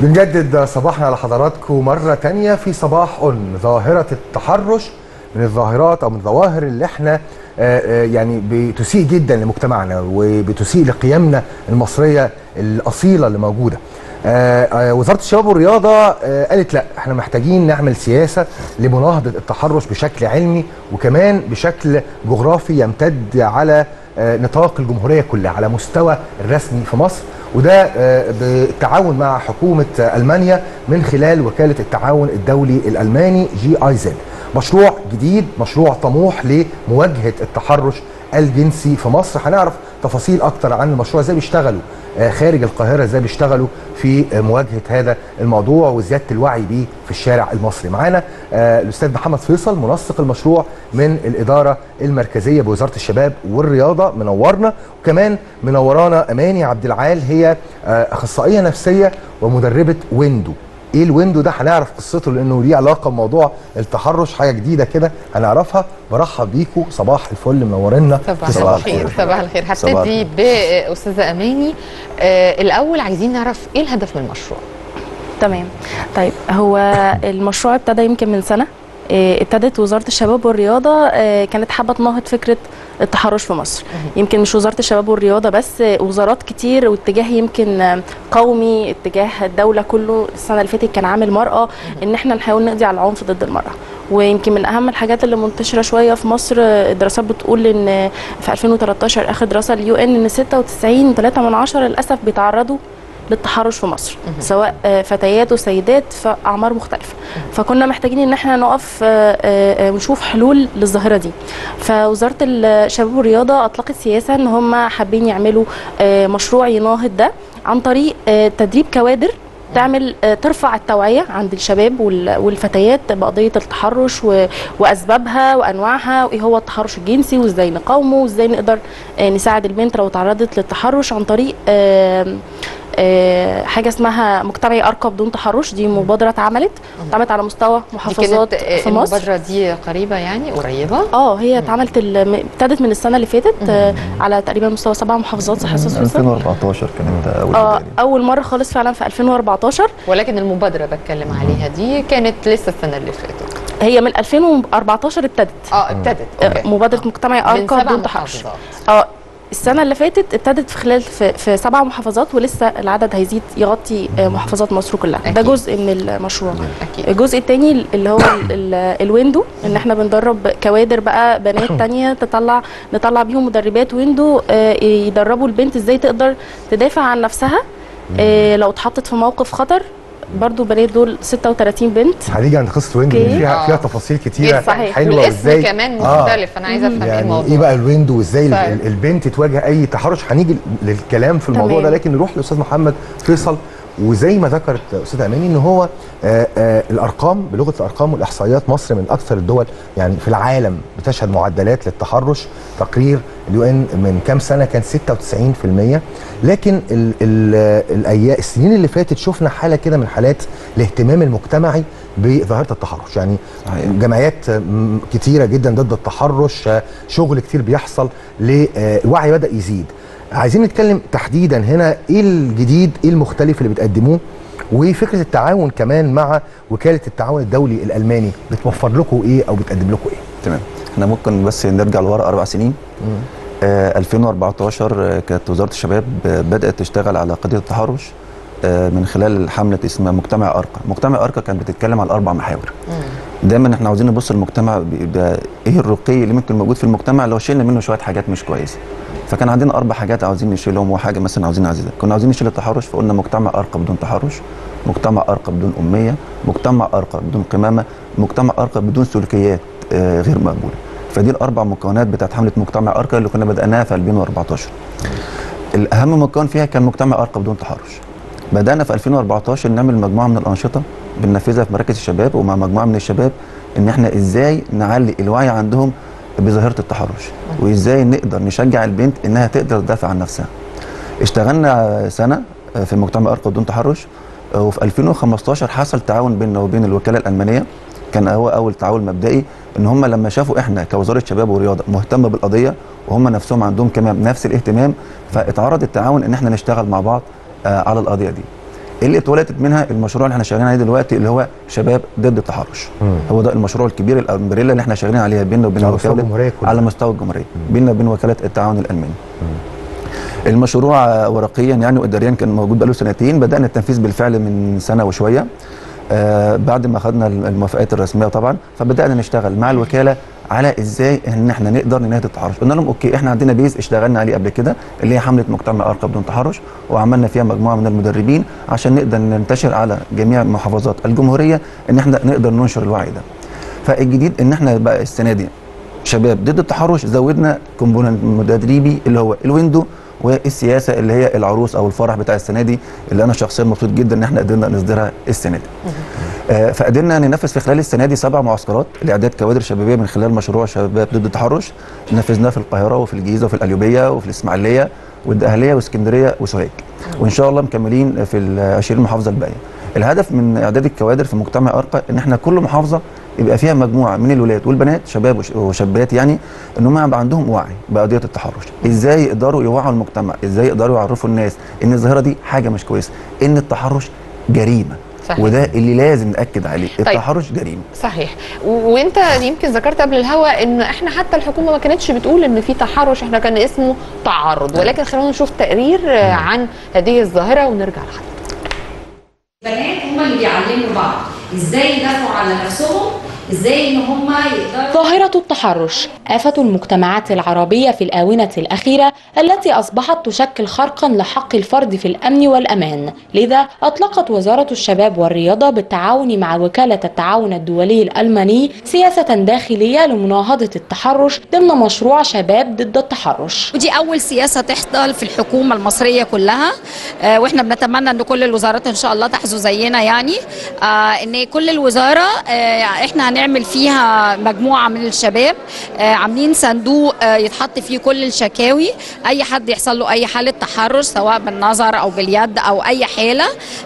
بنجدد صباحنا على حضراتكم مرة تانية في صباح أون ظاهرة التحرش من الظاهرات أو من الظواهر اللي احنا آه، آه، يعني بتسيء جدا لمجتمعنا وبتسيء لقيمنا المصرية الأصيلة اللي موجودة آه، آه، وزارة الشباب والرياضة آه، قالت لا احنا محتاجين نعمل سياسة لمناهضة التحرش بشكل علمي وكمان بشكل جغرافي يمتد على آه، نطاق الجمهورية كلها على مستوى الرسمي في مصر وده آه، بالتعاون مع حكومة آه، ألمانيا من خلال وكالة التعاون الدولي الألماني جي آي زد مشروع جديد مشروع طموح لمواجهة التحرش الجنسي في مصر هنعرف تفاصيل اكتر عن المشروع ازاي بيشتغلوا آه، خارج القاهره ازاي بيشتغلوا في آه، مواجهه هذا الموضوع وزياده الوعي بيه في الشارع المصري معانا آه، الاستاذ محمد فيصل منسق المشروع من الاداره المركزيه بوزاره الشباب والرياضه منورنا وكمان منورانا اماني عبد العال هي آه، اخصائيه نفسيه ومدربه ويندو ايه الويندو ده هنعرف قصته لانه ليه علاقه بموضوع التحرش حاجه جديده كده هنعرفها برحب بيكم صباح الفل منورنا صباح في الخير صباح الخير صباح هبتدي باستاذه اماني آه الاول عايزين نعرف ايه الهدف من المشروع تمام طيب هو المشروع ابتدى يمكن من سنه آه، ابتدت وزاره الشباب والرياضه آه، كانت حابه تنهض فكره التحرش في مصر يمكن مش وزاره الشباب والرياضه بس آه، وزارات كتير واتجاه يمكن آه، قومي اتجاه الدوله كله السنه اللي فاتت كان عامل مرأة ان احنا نحاول نقضي على العنف ضد المرأة ويمكن من اهم الحاجات اللي منتشره شويه في مصر آه، الدراسات بتقول ان آه، في 2013 اخر دراسه اليو ان ان 96 3 من عشرة للاسف بيتعرضوا للتحرش في مصر سواء آه، فتيات وسيدات في اعمار مختلفه فكنا محتاجين ان احنا نقف آه، آه، آه، ونشوف حلول للظاهره دي فوزاره الشباب والرياضه اطلقت سياسه ان هم حابين يعملوا آه، مشروع يناهض ده عن طريق آه، تدريب كوادر تعمل آه، ترفع التوعيه عند الشباب وال- والفتيات بقضيه التحرش و- واسبابها وانواعها وايه هو التحرش الجنسي وازاي نقاومه وازاي نقدر آه، نساعد البنت لو تعرضت للتحرش عن طريق آم، آه، حاجه اسمها مجتمعي ارقى بدون تحرش دي مبادره اتعملت اتعملت على مستوى دي محافظات كانت آه، في مصر المبادره دي قريبه يعني قريبه اه هي اتعملت ال- م- ابتدت من السنه اللي فاتت آه، على تقريبا مستوى سبع محافظات صح يا استاذ فيصل 2014 كانت اول اه بداية. اول مره خالص فعلا في 2014 ولكن المبادره بتكلم عليها دي كانت لسه السنه اللي فاتت هي من 2014 ابتدت اه ابتدت آه، أوكي. مبادره مجتمعي من ارقى سبع بدون تحرش محافظات. اه السنه اللي فاتت ابتدت في خلال في, في سبع محافظات ولسه العدد هيزيد يغطي آه، محافظات مصر كلها ده أكيد. جزء من المشروع اكيد الجزء الثاني اللي هو ال- ال- الويندو ان احنا بندرب كوادر بقى بنات تانية تطلع نطلع بيهم مدربات ويندو آه، يدربوا البنت ازاي تقدر تدافع عن نفسها آه، لو اتحطت في موقف خطر برضو بنات دول 36 بنت هنيجي عند قصه ويندو أوكي. دي فيها آه. فيها تفاصيل كتيره جدا. صحيح. حلوه والاسم وازاي كمان آه. مختلف انا عايزه افهم ايه يعني الموضوع ايه بقى الويندو وازاي ال- طيب. ال- البنت تواجه اي تحرش هنيجي للكلام في الموضوع تمام. ده لكن نروح لاستاذ محمد فيصل وزي ما ذكرت استاذ اماني ان هو آه آه الارقام بلغه الارقام والاحصائيات مصر من اكثر الدول يعني في العالم بتشهد معدلات للتحرش تقرير اليو ان من كام سنه كان 96% لكن ال ال الايام السنين اللي فاتت شفنا حاله كده من حالات الاهتمام المجتمعي بظاهره التحرش يعني صحيح. جمعيات م- كتيره جدا ضد التحرش آه، شغل كتير بيحصل ل- آه، الوعي بدا يزيد عايزين نتكلم تحديدا هنا ايه الجديد ايه المختلف اللي بتقدموه وفكره التعاون كمان مع وكاله التعاون الدولي الالماني بتوفر لكم ايه او بتقدم لكم ايه تمام احنا ممكن بس نرجع لورا اربع سنين آه 2014 آه، كانت وزاره الشباب آه، بدات تشتغل على قضيه التحرش آه من خلال حمله اسمها مجتمع ارقى مجتمع ارقى كانت بتتكلم على اربع محاور دايما احنا عاوزين نبص للمجتمع بيبقى ايه الرقي اللي ممكن موجود في المجتمع لو شلنا منه شويه حاجات مش كويسه فكان عندنا اربع حاجات عاوزين نشيلهم وحاجه مثلا عاوزين نعززها كنا عاوزين نشيل التحرش فقلنا مجتمع ارقى بدون تحرش مجتمع ارقى بدون اميه مجتمع ارقى بدون قمامه مجتمع ارقى بدون سلوكيات آه غير مقبوله فدي الاربع مكونات بتاعت حمله مجتمع ارقى اللي كنا بداناها في 2014 الاهم مكون فيها كان مجتمع ارقى بدون تحرش بدانا في 2014 نعمل مجموعه من الانشطه بننفذها في مراكز الشباب ومع مجموعه من الشباب ان احنا ازاي نعلي الوعي عندهم بظاهره التحرش وازاي نقدر نشجع البنت انها تقدر تدافع عن نفسها اشتغلنا سنه في مجتمع ارقى بدون تحرش وفي 2015 حصل تعاون بيننا وبين الوكاله الالمانيه كان هو اول تعاون مبدئي ان هم لما شافوا احنا كوزاره شباب ورياضه مهتمه بالقضيه وهم نفسهم عندهم كمان نفس الاهتمام فاتعرض التعاون ان احنا نشتغل مع بعض آه على القضيه دي اللي اتولدت منها المشروع اللي احنا شغالين عليه دلوقتي اللي هو شباب ضد التحرش مم. هو ده المشروع الكبير الامبريلا اللي احنا شغالين عليها بيننا وبين على مستوى وكاله الجمهورية كلها. على مستوى الجمهوريه بيننا وبين وكاله التعاون الالماني المشروع آه، ورقيا يعني واداريا كان موجود بقاله سنتين بدانا التنفيذ بالفعل من سنه وشويه آه بعد ما خدنا الموافقات الرسميه طبعا فبدانا نشتغل مع الوكاله على ازاي ان احنا نقدر ننهي التحرش قلنا لهم اوكي احنا عندنا بيز اشتغلنا عليه قبل كده اللي هي حمله مجتمع ارقى بدون تحرش وعملنا فيها مجموعه من المدربين عشان نقدر ننتشر على جميع محافظات الجمهوريه ان احنا نقدر ننشر الوعي ده فالجديد ان احنا بقى السنه دي شباب ضد التحرش زودنا كومبوننت مدربي اللي هو الويندو والسياسه اللي هي العروس او الفرح بتاع السنه دي اللي انا شخصيا مبسوط جدا ان احنا قدرنا نصدرها السنه دي. آه فقدرنا ننفذ في خلال السنه دي سبع معسكرات لاعداد كوادر شبابيه من خلال مشروع شباب ضد التحرش نفذناه في القاهره وفي الجيزه وفي القليوبيه وفي الاسماعيليه والدقهليه واسكندريه وسوهاج. وان شاء الله مكملين في ال 20 محافظه الباقيه. الهدف من اعداد الكوادر في مجتمع ارقى ان احنا كل محافظه يبقى فيها مجموعه من الولاد والبنات شباب وش- وشابات يعني ان هم يبقى عندهم وعي بقضيه التحرش ازاي يقدروا يوعوا المجتمع ازاي يقدروا يعرفوا الناس ان الظاهره دي حاجه مش كويسه ان التحرش جريمه صحيح. وده اللي لازم ناكد عليه التحرش جريمه صحيح و- وانت يمكن ذكرت قبل الهوا ان احنا حتى الحكومه ما كانتش بتقول ان في تحرش احنا كان اسمه تعرض ولكن خلونا نشوف تقرير آه، عن هذه الظاهره ونرجع لحضرتك البنات هم اللي بيعلموا بعض ازاي يدافعوا على نفسهم ازاي ان هم يقدروا ظاهرة التحرش آفة المجتمعات العربية في الآونة الأخيرة التي أصبحت تشكل خرقا لحق الفرد في الأمن والأمان لذا أطلقت وزارة الشباب والرياضة بالتعاون مع وكالة التعاون الدولي الألماني سياسة داخلية لمناهضة التحرش ضمن مشروع شباب ضد التحرش ودي اول سياسه تحصل في الحكومه المصريه كلها آه واحنا بنتمنى ان كل الوزارات ان شاء الله تحظو زينا يعني آه ان كل الوزاره آه احنا هنعمل فيها مجموعه من الشباب آه عاملين صندوق آه يتحط فيه كل الشكاوي اي حد يحصل له اي حاله تحرش سواء بالنظر او باليد او اي حاله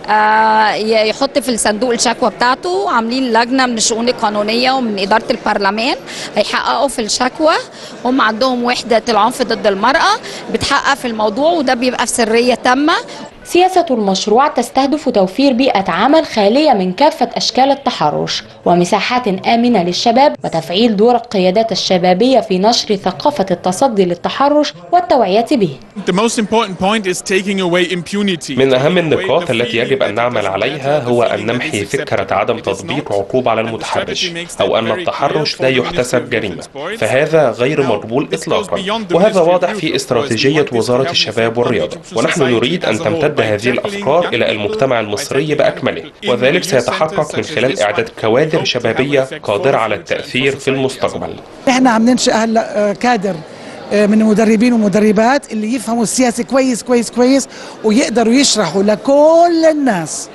آه ي- يحط في الصندوق الشكوى بتاعته عاملين لجنه من الشؤون القانونيه ومن اداره البرلمان هيحققوا في الشكوى هم عندهم وحده العنف ضد المراه بتحقق في الموضوع وده بيبقى في سريه تامه سياسة المشروع تستهدف توفير بيئة عمل خالية من كافة أشكال التحرش ومساحات آمنة للشباب وتفعيل دور القيادات الشبابية في نشر ثقافة التصدي للتحرش والتوعية به The most important point is taking away impunity. من أهم النقاط التي يجب أن نعمل عليها هو أن نمحي فكرة عدم تطبيق عقوبة على المتحرش أو أن التحرش لا يحتسب جريمة فهذا غير مقبول إطلاقا وهذا واضح في استراتيجية وزارة الشباب والرياضة ونحن نريد أن تمتد هذه الأفكار إلى المجتمع المصري بأكمله وذلك سيتحقق من خلال إعداد كوادر شبابية قادرة على التأثير في المستقبل احنا عم ننشئ هلا آه، كادر آه، من المدربين والمدربات اللي يفهموا السياسه كويس كويس كويس ويقدروا يشرحوا لكل الناس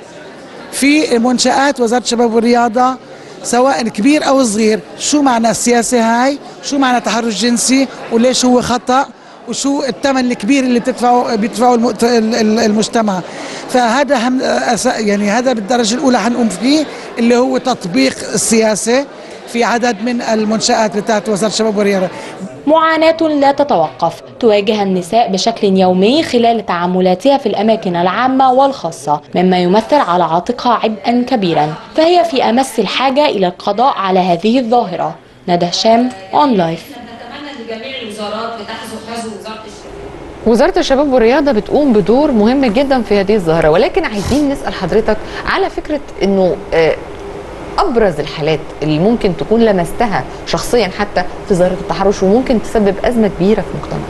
في منشآت وزارة الشباب والرياضة سواء كبير أو صغير شو معنى السياسة هاي شو معنى تحرش جنسي وليش هو خطأ وشو الثمن الكبير اللي بتدفعه بيدفعه المؤت- ال- ال- المجتمع فهذا هم أس- يعني هذا بالدرجة الأولى حنقوم فيه اللي هو تطبيق السياسة في عدد من المنشآت بتاعت وزارة الشباب والرياضة معاناة لا تتوقف تواجه النساء بشكل يومي خلال تعاملاتها في الأماكن العامة والخاصة مما يمثل على عاتقها عبئا كبيرا فهي في أمس الحاجة إلى القضاء على هذه الظاهرة ندى هشام أون لايف نتمنى ان جميع الوزارات بتحظو حظو وزاره الشباب وزاره الشباب والرياضه بتقوم بدور مهم جدا في هذه الظاهره ولكن عايزين نسال حضرتك على فكره انه آه، ابرز الحالات اللي ممكن تكون لمستها شخصيا حتى في ظاهره التحرش وممكن تسبب ازمه كبيره في المجتمع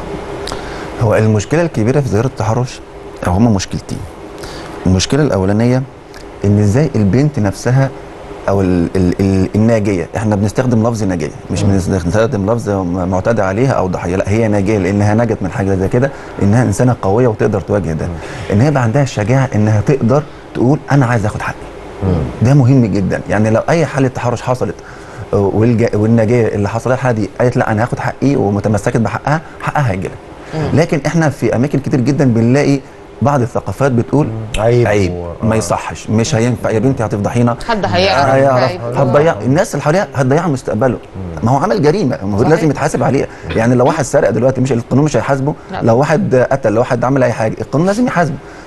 هو المشكله الكبيره في ظاهره التحرش هما مشكلتين المشكله الاولانيه ان ازاي البنت نفسها او ال ال ال الناجيه احنا بنستخدم لفظ ناجيه مش بنستخدم لفظ معتدى عليها او ضحيه لا هي ناجيه لانها نجت من حاجه زي كده انها انسانه قويه وتقدر تواجه ده ان هي يبقى عندها الشجاعه انها تقدر تقول انا عايز اخد حقي ده مهم جدا يعني لو اي حاله تحرش حصلت والج... والنجاه اللي حصل لها الحاله دي قالت لا انا هاخد حقي ومتمسكت بحقها حقها هيجي لها لكن احنا في اماكن كتير جدا بنلاقي بعض الثقافات بتقول عيب عيب و- ما آه. يصحش مش هينفع يا بنتي هتفضحينا حد هيعرف هيعرف هيفضل- هتضيع الناس اللي حواليها هتضيع مستقبله ما هو عمل جريمه المفروض صحيح. لازم يتحاسب عليها يعني لو واحد سرق دلوقتي مش القانون مش هيحاسبه لا. لو واحد قتل لو واحد عمل اي حاجه القانون لازم يحاسبه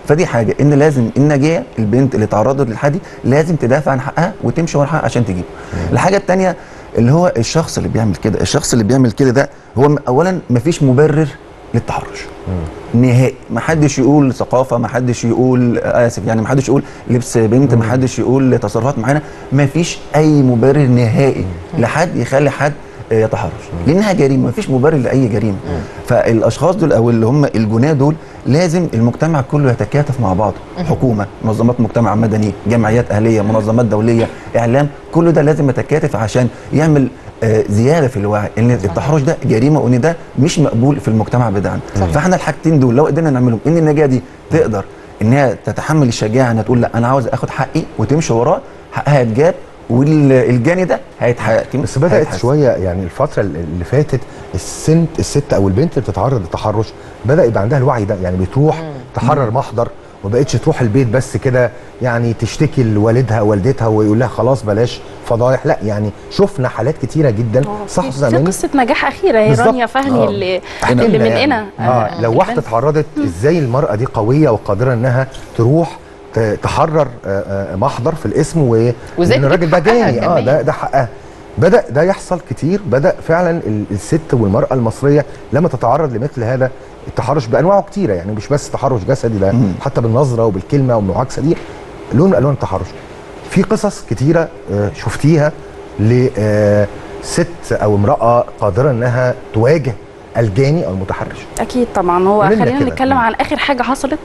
فدي حاجه ان لازم الناجيه البنت اللي تعرضت للحادي لازم تدافع عن حقها وتمشي ورا حقها عشان تجيبه الحاجه الثانيه اللي هو الشخص اللي بيعمل كده الشخص اللي بيعمل كده ده هو م- اولا مفيش مبرر للتحرش نهائي ما حدش يقول ثقافه ما حدش يقول آه، اسف يعني ما حدش يقول لبس بنت ما حدش يقول تصرفات معينه ما فيش اي مبرر نهائي لحد يخلي حد آه، يتحرش لانها جريمه ما فيش مبرر لاي جريمه فالاشخاص دول او اللي هم الجناه دول لازم المجتمع كله يتكاتف مع بعضه حكومه منظمات مجتمع مدني جمعيات اهليه منظمات دوليه اعلام كل ده لازم يتكاتف عشان يعمل آه، زياده في الوعي ان التحرش ده جريمه وان ده مش مقبول في المجتمع بتاعنا فاحنا الحاجتين دول لو قدرنا نعملهم ان النجاه دي تقدر ان هي تتحمل الشجاعه انها تقول لا انا عاوز اخد حقي وتمشي وراه حقها هيتجاب والجاني ده هيتحقق بس بدات شويه يعني الفتره اللي فاتت السن الست او البنت اللي بتتعرض للتحرش بدا يبقى عندها الوعي ده يعني بتروح تحرر محضر وما بقتش تروح البيت بس كده يعني تشتكي لوالدها او والدتها ويقول لها خلاص بلاش فضايح لا يعني شفنا حالات كتيره جدا صح في زمان قصه نجاح اخيره هي بالظبط. رانيا فهمي آه. اللي احنا اللي قلنا من يعني. هنا اه لو واحده اتعرضت ازاي المراه دي قويه وقادره انها تروح ت- تحرر آه، آه، محضر في الاسم و وإزاي لأن الراجل ده تجيب حقها جاني اه كمان. ده ده حقها بدا ده يحصل كتير بدا فعلا ال- الست والمراه المصريه لما تتعرض لمثل هذا التحرش بانواعه كتيره يعني مش بس تحرش جسدي ده حتى بالنظره وبالكلمه والمعاكسه دي لون من الوان التحرش في قصص كتيره آه، شفتيها لست او امراه قادره انها تواجه الجاني او المتحرش اكيد طبعا هو قولي لنا خلينا كده. نتكلم عن اخر حاجه حصلت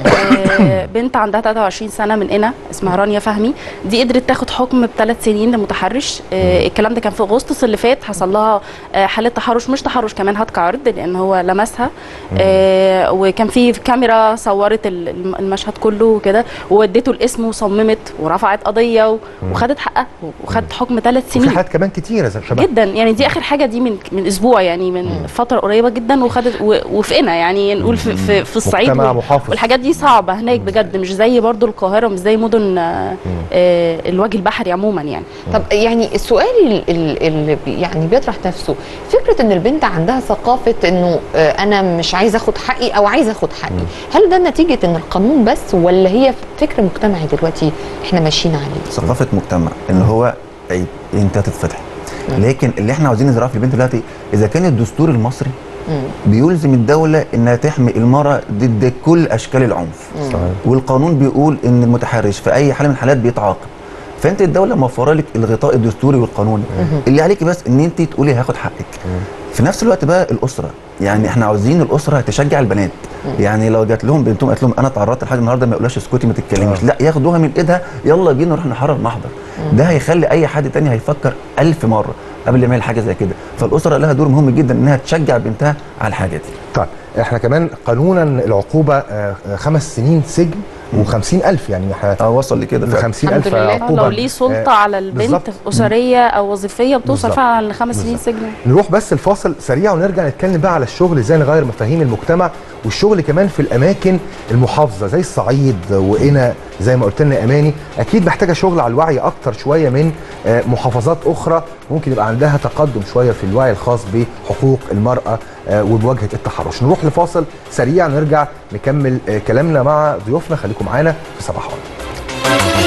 آه، بنت عندها 23 سنه من هنا اسمها رانيا فهمي دي قدرت تاخد حكم بثلاث سنين لمتحرش آه، الكلام ده كان في اغسطس اللي فات حصل لها آه، حاله تحرش مش تحرش كمان هتك عرض لان هو لمسها آه، وكان في كاميرا صورت ال- الم- المشهد كله وكده وودته الاسم وصممت ورفعت قضيه و- وخدت حقها وخدت حكم ثلاث وفي سنين حالات كمان كتيره زي شباب جدا يعني دي اخر حاجه دي من من اسبوع يعني من فتره قريبه جدا وخدت و- وفقنا يعني نقول في في, في الصعيد مجتمع وال- محافظ. والحاجات دي صعبه هناك بجد مش زي برضو القاهره مش زي مدن آه، آه، الوجه البحري عموما يعني طب يعني السؤال ال- ال- اللي بي- يعني بيطرح نفسه فكره ان البنت عندها ثقافه انه آه، انا مش عايزه اخد حقي او عايزه اخد حقي هل ده نتيجه ان القانون بس ولا هي فكر مجتمعي دلوقتي احنا ماشيين عليه ثقافه مجتمع ان هو عيب انت هتتفتح لكن اللي احنا عاوزين نزرعه في البنت دلوقتي اذا كان الدستور المصري بيلزم الدوله انها تحمي المراه ضد كل اشكال العنف والقانون بيقول ان المتحرش في اي حاله من الحالات بيتعاقب فانت الدوله موفره لك الغطاء الدستوري والقانوني اللي عليك بس ان انت تقولي هاخد حقك في نفس الوقت بقى الاسره يعني احنا عاوزين الاسره تشجع البنات يعني لو جات لهم بنتهم قالت لهم انا اتعرضت لحاجه النهارده ما يقولهاش اسكتي ما تتكلميش لا ياخدوها من ايدها يلا بينا نروح نحرر محضر ده هيخلي اي حد تاني هيفكر ألف مره قبل ما يعمل حاجه زي كده فالاسره لها دور مهم جدا انها تشجع بنتها على الحاجه دي طيب احنا كمان قانونا العقوبه آه، آه، خمس سنين سجن و50 الف يعني احنا اه وصل لكده ل فعلا 50 الحمد الف لله. آه، عقوبه لو ليه سلطه آه، على البنت بالظبط. اسريه او وظيفيه بتوصل بالظبط. فعلا لخمس سنين سجن نروح بس الفاصل سريع ونرجع نتكلم بقى على الشغل ازاي نغير مفاهيم المجتمع والشغل كمان في الاماكن المحافظه زي الصعيد وقنا زي ما قلت لنا اماني اكيد محتاجه شغل على الوعي اكتر شويه من آه، محافظات اخرى ممكن يبقى عندها تقدم شويه في الوعي الخاص بحقوق المراه آه، وبواجهه التحرش نروح لفاصل سريع نرجع نكمل آه، كلامنا مع ضيوفنا خليكم معانا في صباح الخير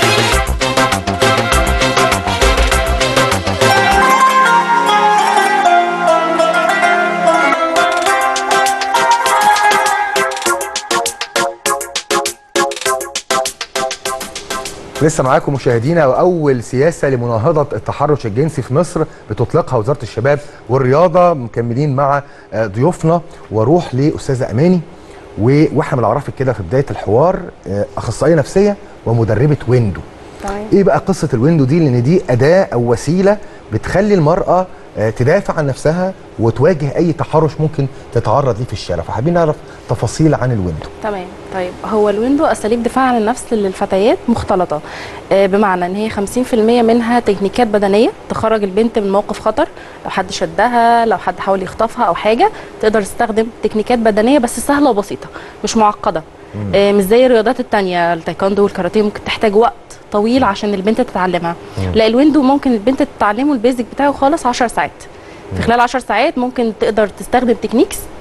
لسه معاكم مشاهدينا واول سياسه لمناهضه التحرش الجنسي في مصر بتطلقها وزاره الشباب والرياضه مكملين مع آه، ضيوفنا واروح لاستاذه اماني و- واحنا بنعرفك كده في بدايه الحوار آه، اخصائيه نفسيه ومدربه ويندو تمام ايه بقى قصه الويندو دي لان دي اداه او وسيله بتخلي المراه آه، تدافع عن نفسها وتواجه اي تحرش ممكن تتعرض ليه في الشارع فحابين نعرف تفاصيل عن الويندو تمام طيب هو الويندو اساليب دفاع عن النفس للفتيات مختلطه آه، بمعنى ان هي 50% منها تكنيكات بدنيه تخرج البنت من موقف خطر لو حد شدها لو حد حاول يخطفها او حاجه تقدر تستخدم تكنيكات بدنيه بس سهله وبسيطه مش معقده آه، مش زي الرياضات التانية التايكوندو والكاراتيه ممكن تحتاج وقت طويل عشان البنت تتعلمها لا الويندو ممكن البنت تتعلمه البيزك بتاعه خالص 10 ساعات في خلال 10 ساعات ممكن تقدر تستخدم تكنيكس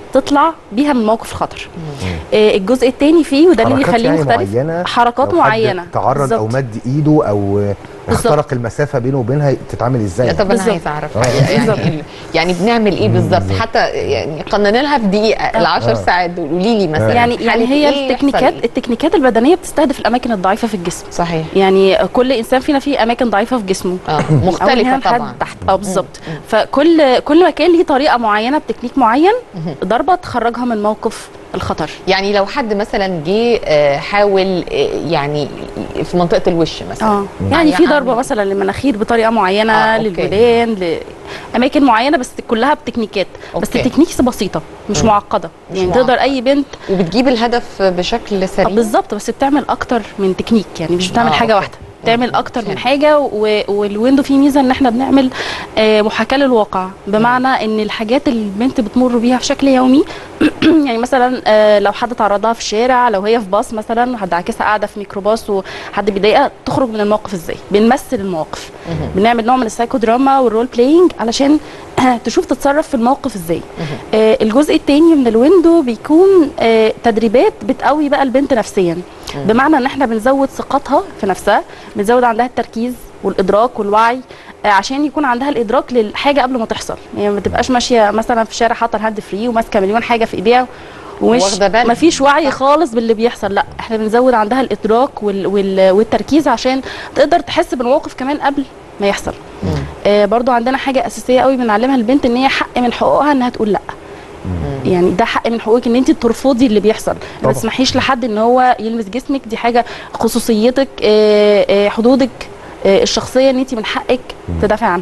تطلع بيها من موقف الخطر آه، الجزء الثاني فيه وده اللي حركات بيخليه يعني مختلف معينة حركات لو حد معينه تعرض او بالظبط. مد ايده او بالظبط. اخترق المسافه بينه وبينها تتعامل ازاي لا طب انا بالظبط. عايزه اعرف آه. حقيقة بالظبط. يعني يعني بنعمل ايه بالظبط حتى يعني قننا لها في دقيقه ال 10 ساعات دول قولي لي مثلا يعني حالة يعني هي إيه التكنيكات يحصل إيه؟ التكنيكات البدنيه بتستهدف الاماكن الضعيفه في الجسم صحيح يعني كل انسان فينا فيه اماكن ضعيفه في جسمه اه أول هنا مختلفه لحد طبعا تحت اه بالظبط فكل كل مكان ليه طريقه معينه بتكنيك معين ضربه تخرجها من موقف الخطر يعني لو حد مثلا جه آه، حاول آه، يعني في منطقه الوش مثلا اه يعني في ضربه أعمل- مثلا للمناخير بطريقه معينه آه، أوكي. للودان لاماكن معينه بس كلها بتكنيكات بس أوكي. التكنيكس بسيطه مش مم. معقده مش يعني معقدة. تقدر اي بنت وبتجيب الهدف بشكل آه، سريع بالظبط بس بتعمل اكتر من تكنيك يعني مش بتعمل آه، حاجه أوكي. واحده بتعمل اكتر فهمت. من حاجه و- والويندو فيه ميزه ان احنا بنعمل آه، محاكاه للواقع بمعنى ان الحاجات اللي البنت بتمر بيها في شكل يومي يعني مثلا آه، لو حد تعرضها في الشارع لو هي في باص مثلا وحد عاكسها قاعده في ميكروباص وحد بيضايقها تخرج من الموقف ازاي بنمثل المواقف بنعمل نوع من السايكو دراما والرول بلاينج علشان تشوف تتصرف في الموقف ازاي آه، الجزء الثاني من الويندو بيكون آه، تدريبات بتقوي بقى البنت نفسيا بمعنى ان احنا بنزود ثقتها في نفسها بنزود عندها التركيز والادراك والوعي آه، عشان يكون عندها الادراك للحاجه قبل ما تحصل يعني ما تبقاش ماشيه مثلا في الشارع حاطه الهاند فري وماسكه مليون حاجه في ايديها ومش واخدة بالها. ما فيش وعي خالص باللي بيحصل لا احنا بنزود عندها الادراك وال وال والتركيز عشان تقدر تحس بالموقف كمان قبل ما يحصل آه برضو عندنا حاجه اساسيه قوي بنعلمها البنت ان هي حق من حقوقها انها تقول لا يعني ده حق من حقوقك ان انت ترفضي اللي بيحصل ما طبعا. تسمحيش لحد ان هو يلمس جسمك دي حاجه خصوصيتك آه، آه، حدودك آه، الشخصيه ان انت من حقك تدافع عنها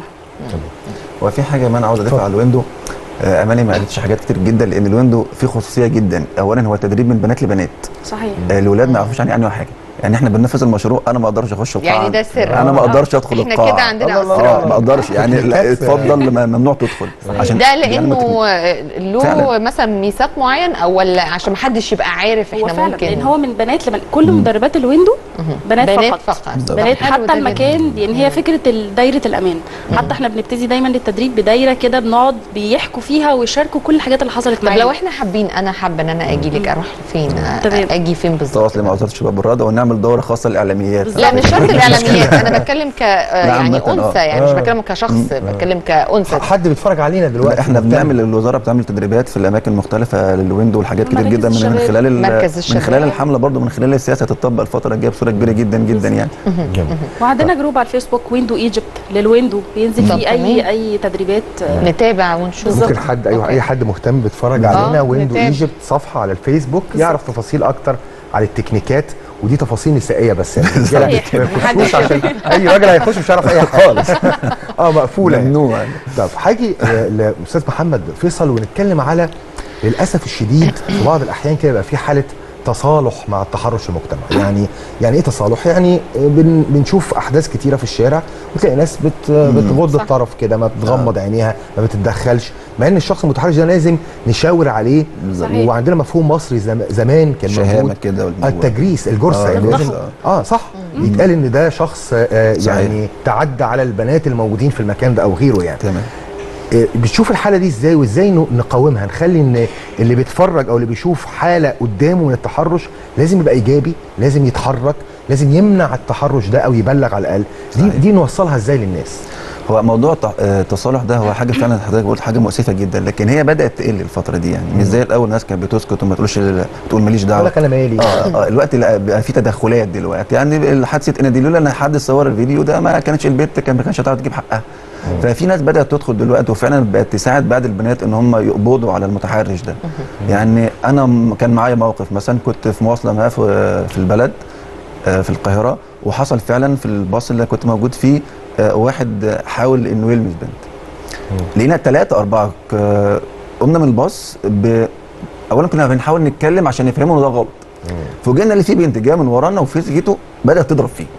هو في حاجه ما انا عاوز اضيفها على الويندو آه، اماني ما قالتش حاجات كتير جدا لان الويندو فيه خصوصيه جدا اولا هو تدريب من بنات لبنات صحيح آه، الولاد ما يعرفوش عني عنه حاجه يعني احنا بننفذ المشروع انا ما اقدرش اخش القاعه يعني ده سر. انا ما اقدرش ادخل احنا القاعه كده عندنا الله اسرار اه ما اقدرش يعني لا، تكنيكات. اتفضل ما- ممنوع تدخل عشان ده دي علامة لانه تكنيك. له فعلا. مثلا ميثاق معين او ولا عشان محدش يبقى عارف هو احنا فعلا ممكن لان هو من بنات لبنات كل مدربات الويندو بنات, بنات فقط, فقط بالظبط. بنات حلو ده حتى المكان لان هي فكره ال- دايره الامان حتى احنا بنبتدي دايما للتدريب بدايره كده بنقعد بيحكوا فيها ويشاركوا كل الحاجات اللي حصلت طب معاهم لو احنا حابين انا حابه ان انا اجي لك اروح فين تمام. اجي فين بالظبط تواصلي مع وزاره الشباب والرياضه ونعمل دوره خاصه للاعلاميات لا مش شرط الاعلاميات انا بتكلم ك يعني عامة، آه. انثى يعني مش آه. بتكلم كشخص بتكلم كانثى حد بيتفرج علينا دلوقتي لا احنا مهتم. بنعمل الوزاره بتعمل تدريبات في الاماكن المختلفه للويندو والحاجات كتير ومراكز جدا من من الشباب. خلال ال- مركز من الشباب. خلال الحمله برضو من خلال السياسه تطبق الفتره الجايه بصوره كبيره جدا جدا يعني وعندنا جروب على الفيسبوك ويندو ايجيبت للويندو بينزل طب فيه تمام. اي اي تدريبات آه، نتابع ونشوف ممكن حد ايوه أوكي. اي حد مهتم بيتفرج آه، علينا ويندو نتابع. ايجيبت صفحه على الفيسبوك يعرف تفاصيل اكتر على التكنيكات ودي تفاصيل نسائيه بس يعني الرجالة صحيح. ما يخشوش عشان اي راجل هيخش مش هيعرف اي حاجه خالص اه مقفوله يعني. ممنوع طب هاجي آه، لاستاذ محمد فيصل ونتكلم على للاسف الشديد في بعض الاحيان كده يبقى في حاله تصالح مع التحرش في المجتمع يعني يعني ايه تصالح يعني آه، بن بنشوف احداث كتيره في الشارع وتلاقي ناس بت بتغض صح. الطرف كده ما بتغمض عينيها ما بتتدخلش مع ان الشخص المتحرش ده لازم نشاور عليه صحيح. وعندنا مفهوم مصري زم- زمان كان شهامه موجود كده والموضوع. التجريس الجرسه آه، يعني لازم الجرسة. اه صح يتقال ان ده شخص آه صحيح. يعني تعدى على البنات الموجودين في المكان ده او غيره يعني تمام آه، بتشوف الحاله دي ازاي وازاي ن- نقاومها نخلي ان اللي بيتفرج او اللي بيشوف حاله قدامه من التحرش لازم يبقى ايجابي لازم يتحرك لازم يمنع التحرش ده او يبلغ على الاقل دي صحيح. دي نوصلها ازاي للناس هو موضوع الت- آه، التصالح ده هو حاجه فعلا حضرتك قلت حاجه مؤسفه جدا لكن هي بدات تقل الفتره دي يعني مش زي الاول الناس كانت بتسكت وما تقولش تقول ماليش يقول دعوه لك انا مالي اه اه الوقت لا بقى في تدخلات دلوقتي يعني حادثه ان دي لولا ان حد صور الفيديو ده ما كانتش البنت كان ما كانش هتعرف تجيب حقها ففي ناس بدات تدخل دلوقتي وفعلا بقت تساعد بعض البنات ان هم يقبضوا على المتحرش ده يعني انا م- كان معايا موقف مثلا كنت في مواصله ما في في البلد آه، في القاهره وحصل فعلا في الباص اللي كنت موجود فيه آه، واحد حاول انه يلمس بنت لقينا ثلاثة أربعة ك- قمنا من الباص ب... أولا كنا بنحاول نتكلم عشان يفهموا إن ده غلط فوجئنا اللي في بنت جايه من ورانا وفي سكته بدأت تضرب فيه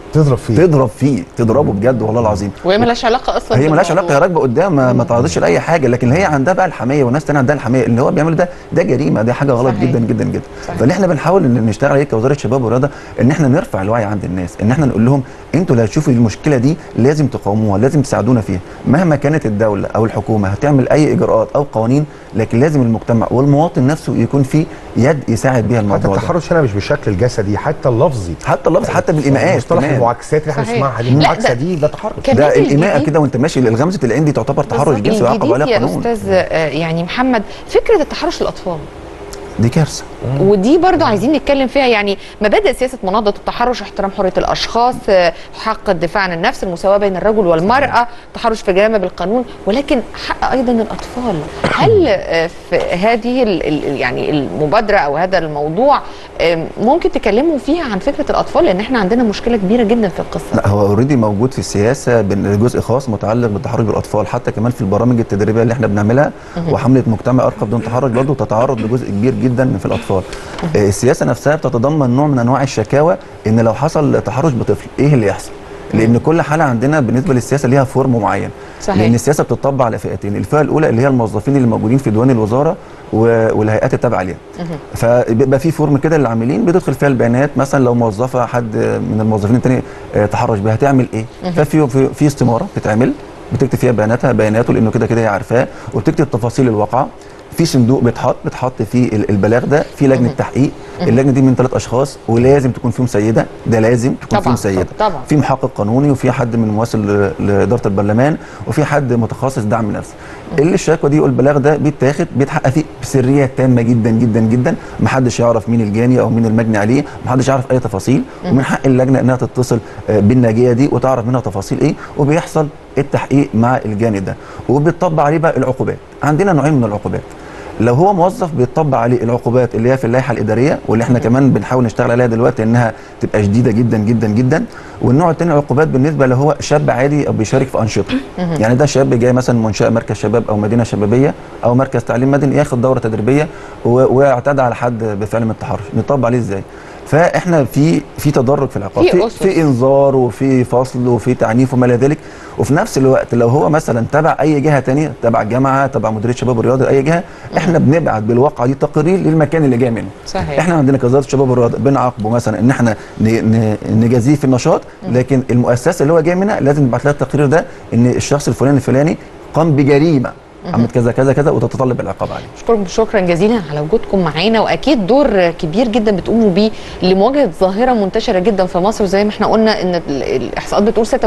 تضرب فيه تضرب فيه تضربه بجد والله العظيم وهي ملهاش علاقه اصلا هي ملهاش بالموضوع. علاقه هي راكبه قدام ما, ما تعرضش لاي حاجه لكن هي عندها بقى الحميه وناس تانية عندها الحميه اللي هو بيعمله ده ده جريمه ده حاجه غلط صحيح. جدا جدا جدا صحيح. فاللي احنا بنحاول ان نشتغل عليه كوزاره شباب ورياضه ان احنا نرفع الوعي عند الناس ان احنا نقول لهم انتوا اللي هتشوفوا المشكله دي لازم تقاوموها لازم تساعدونا فيها مهما كانت الدوله او الحكومه هتعمل اي اجراءات او قوانين لكن لازم المجتمع والمواطن نفسه يكون فيه يد يساعد بيها حتى الموضوع ده التحرش هنا مش بالشكل الجسدي حتى اللفظي حتى اللفظ حتى بالايماءات مصطلح كمان. المعاكسات اللي احنا صحيح. بنسمعها دي لا، المعاكسه ده- دي ده تحرش كمان ده الايماءه الجديد- كده وانت ماشي الغمزه العين دي تعتبر تحرش جنسي ويعاقب عليها الجديد يا قانون استاذ آه، يعني محمد فكره التحرش للاطفال دي كارثه ودي برضو عايزين نتكلم فيها يعني مبادئ سياسه مناضله التحرش احترام حريه الاشخاص آه، حق الدفاع عن النفس المساواه بين الرجل والمراه تحرش في جريمه بالقانون ولكن حق ايضا الاطفال هل آه، في هذه ال- ال- يعني المبادره او هذا الموضوع آه، ممكن تكلموا فيها عن فكره الاطفال لان احنا عندنا مشكله كبيره جدا في القصه لا هو اوريدي موجود في السياسه بن- جزء خاص متعلق بالتحرش بالاطفال حتى كمان في البرامج التدريبيه اللي احنا بنعملها وحمله مجتمع ارقى بدون تحرش برضه تتعرض لجزء كبير جدا في الاطفال آه، السياسه نفسها بتتضمن نوع من انواع الشكاوى ان لو حصل تحرش بطفل ايه اللي يحصل لان كل حاله عندنا بالنسبه للسياسه ليها فورم معين صحيح. لان السياسه بتطبق على فئتين الفئه الاولى اللي هي الموظفين اللي موجودين في ديوان الوزاره و- والهيئات التابعه ليها فبيبقى في فورم كده للعاملين بتدخل فيها البيانات مثلا لو موظفه حد من الموظفين التاني آه، تحرش بها هتعمل ايه ففي في, في استماره بتتعمل بتكتب فيها بياناتها بياناته لانه كده كده هي عارفاه وبتكتب تفاصيل الواقعه في صندوق بيتحط بتحط فيه ال- البلاغ ده في لجنه تحقيق اللجنه دي من ثلاث اشخاص ولازم تكون فيهم سيده ده لازم تكون طبعاً، فيهم سيده طبعاً. في محقق قانوني وفي حد من ممثل ل- لاداره البرلمان وفي حد متخصص دعم نفسي اللي الشكوى دي والبلاغ ده بيتاخد بيتحقق فيه بسريه تامه جدا جدا جدا محدش يعرف مين الجاني او مين المجني عليه محدش يعرف اي تفاصيل ومن حق اللجنه انها تتصل آه، بالناجيه دي وتعرف منها تفاصيل ايه وبيحصل التحقيق مع الجاني ده وبيطبق عليه بقى العقوبات عندنا نوعين من العقوبات لو هو موظف بيطبق عليه العقوبات اللي هي في اللائحه الاداريه واللي احنا كمان بنحاول نشتغل عليها دلوقتي انها تبقى شديده جدا جدا جدا والنوع الثاني العقوبات بالنسبه لو هو شاب عادي او بيشارك في انشطه يعني ده شاب جاي مثلا منشاه مركز شباب او مدينه شبابيه او مركز تعليم مدني ياخد دوره تدريبيه و- واعتدى على حد بفعل من التحرش نطبق عليه ازاي فاحنا في في تدرج في العقاب في في, أسس. في انذار وفي فصل وفي تعنيف وما الى ذلك وفي نفس الوقت لو هو مثلا تبع اي جهه تانية تبع جامعه تبع مديريه شباب الرياضه اي جهه احنا بنبعت بالواقعه دي تقرير للمكان اللي جاي منه صحيح. احنا عندنا كوزاره الشباب والرياضه بنعاقبه مثلا ان احنا ن- ن- نجازيه في النشاط لكن المؤسسه اللي هو جاي منها لازم نبعت لها التقرير ده ان الشخص الفلاني الفلاني قام بجريمه عملت كذا كذا كذا وتتطلب العقاب عليه اشكركم شكرا جزيلا على وجودكم معانا واكيد دور كبير جدا بتقوموا بيه لمواجهه ظاهره منتشره جدا في مصر زي ما احنا قلنا ان ال- الاحصاءات بتقول 96%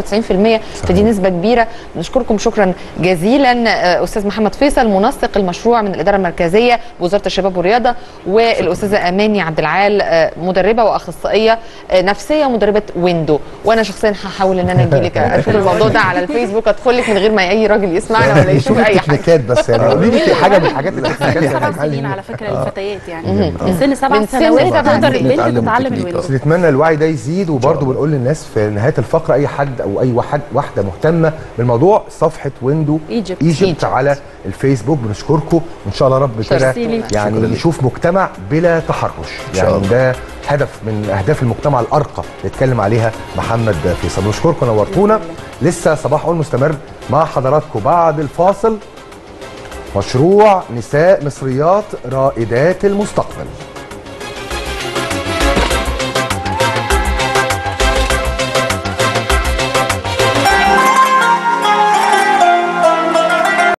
فدي نسبه كبيره نشكركم شكرا جزيلا آه، استاذ محمد فيصل منسق المشروع من الاداره المركزيه بوزاره الشباب والرياضه والاستاذه اماني عبد العال آه، مدربه واخصائيه آه، نفسيه ومدربه ويندو وانا شخصيا هحاول ان انا اجي لك اشوف الموضوع ده على الفيسبوك ادخل لك من غير ما اي راجل يسمعنا ولا يشوف اي حاجه تكنيكات بس يعني قولي لي في حاجه من الحاجات التكنيكات اللي سبع هتتعلم سنين منها. على فكره للفتيات يعني من سن سبع من سن سنوات سبع تقدر سنين. البنت نتعلم تتعلم التكنيك. الويندوز بس نتمنى الوعي ده يزيد وبرضه بنقول للناس في نهايه الفقره اي حد او اي واحد واحده مهتمه بالموضوع صفحه ويندو Egypt. ايجيبت على الفيسبوك بنشكركم وان شاء الله رب كده ميرسي ليك. يعني شكراً ليك. نشوف مجتمع بلا تحرش شاء يعني الله. ده هدف من اهداف المجتمع الارقى اللي اتكلم عليها محمد فيصل بنشكركم نورتونا لسه صباح اول مستمر مع حضراتكم بعد الفاصل مشروع نساء مصريات رائدات المستقبل